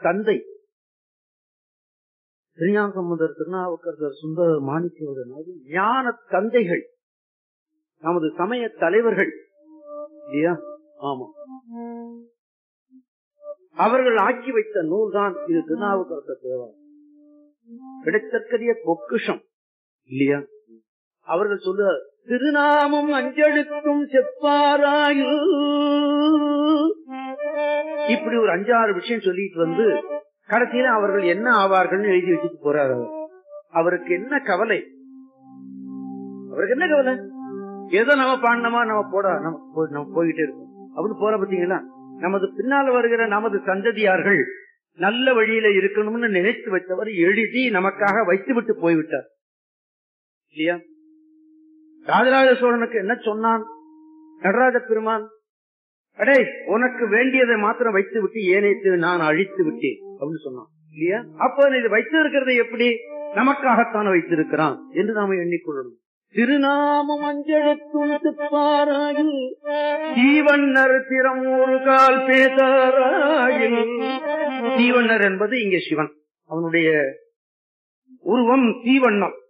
தந்தை திருஞான சம்பந்தர் திருநாவுக்கரசர் சுந்தர மாணிக்கவர் ஞான தந்தைகள் நமது சமய தலைவர்கள் இல்லையா ஆமா அவர்கள் ஆக்கி வைத்த நூல் தான் இது திருநாவுக்கரசர் தேவாரம் கிடைத்தற்கரிய பொக்குஷம் இல்லையா அவர்கள் சொல்ல திருநாமம் அஞ்செழுத்தும் செப்பாராயு இப்படி ஒரு அஞ்சாறு விஷயம் சொல்லிட்டு வந்து கடைசியில அவர்கள் என்ன ஆவார்கள் எழுதி வச்சுட்டு போறாரு அவர். அவருக்கு என்ன கவலை அவருக்கு என்ன கவலை ஏதோ நம்ம பாடினமா நம்ம போட நம்ம போ- நம்ம போயிட்டே இருக்கோம் அப்படின்னு போற பாத்தீங்களா நமது பின்னால வருகிற நமது சந்ததியார்கள் நல்ல வழியில இருக்கணும்னு நினைத்து வச்சவர் எழுதி நமக்காக வைத்து விட்டு போய்விட்டார் இல்லையா ராஜராஜ சோழனுக்கு என்ன சொன்னான் நடராஜ பெருமான் அடே உனக்கு வேண்டியதை மாத்திரம் வைத்து விட்டு ஏனைத்து நான் அழித்து விட்டேன் அப்படின்னு சொன்னான் இல்லையா அப்ப இது வைத்து இருக்கிறது எப்படி நமக்காகத்தான் வைத்திருக்கிறான் என்று நாம எண்ணிக்கொள்ளணும் திருநாமம் அஞ்செழுத்துப்பாராயில் தீவண்ணர் திறம் ஒரு கால் பேசாராயில் தீவண்ணர் என்பது இங்கே சிவன் அவனுடைய உருவம் தீவண்ணம்